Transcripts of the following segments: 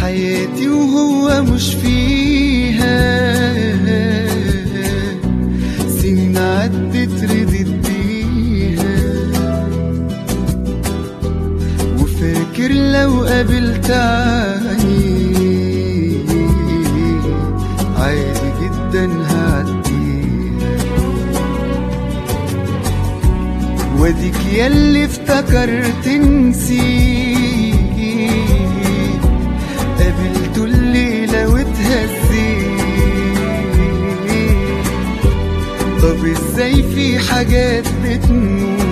حياتي وهو مش فيها سنين عدت ردت بيها وفاكر لو قابلت عني عادي جدا هعديها واديك ياللي افتكرت نسيت قابلته الليلة واتهزيت طب ازاي في حاجات بتموت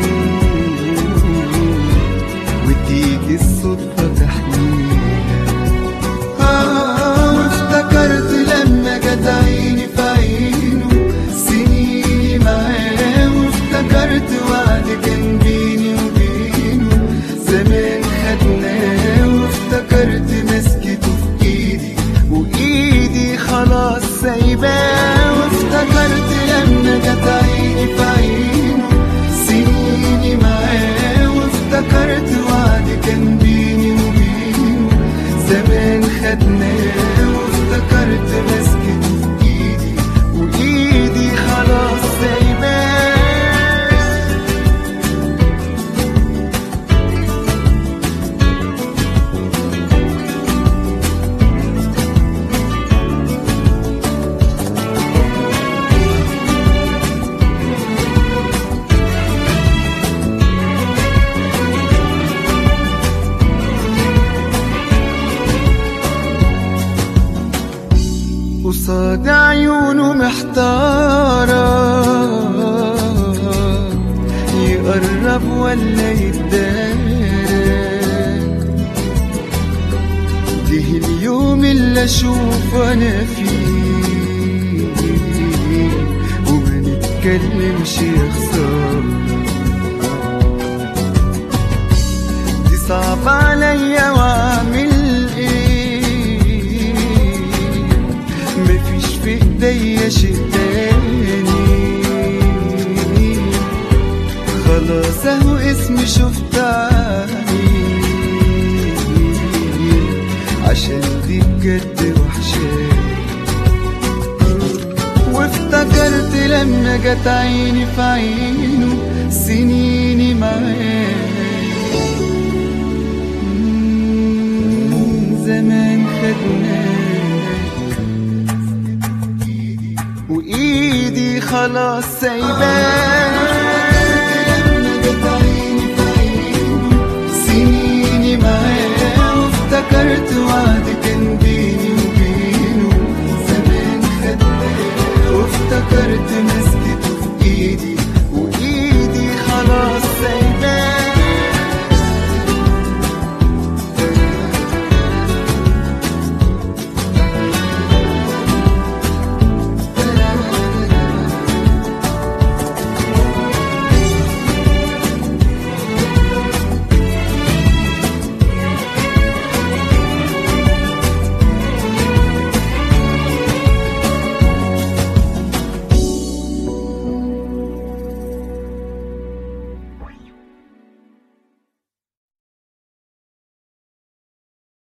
وتيجي الصدفة تحميها آه وافتكرت لما جت عيني في عينه سنيني معاه وافتكرت وعد كان بيني وبينه زمان خدناه وافتكرت مسكته في ايدي وايدي خلاص سايباه وافتكرت لما جت عيني في عينه سنيني معاه وافتكرت وعد كان بيني وبينه زمان خدناه وافتكرت مسكته في ايدي وايدي خلاص سايباه قصاد عيونه محتارة يقرب ولا يتدارك جه اليوم اللي اشوف انا فيه وما نتكلمش يا خسارة دي صعب عليا واعمل ايه مفيش في ايديا شيء تاني خلاص اهو اسمي شفت عيني عشان دي بجد وحشاني وافتكرت لما جت عيني في عينه سنيني معاه مم، زمان خدناك وايدي خلاص سايباك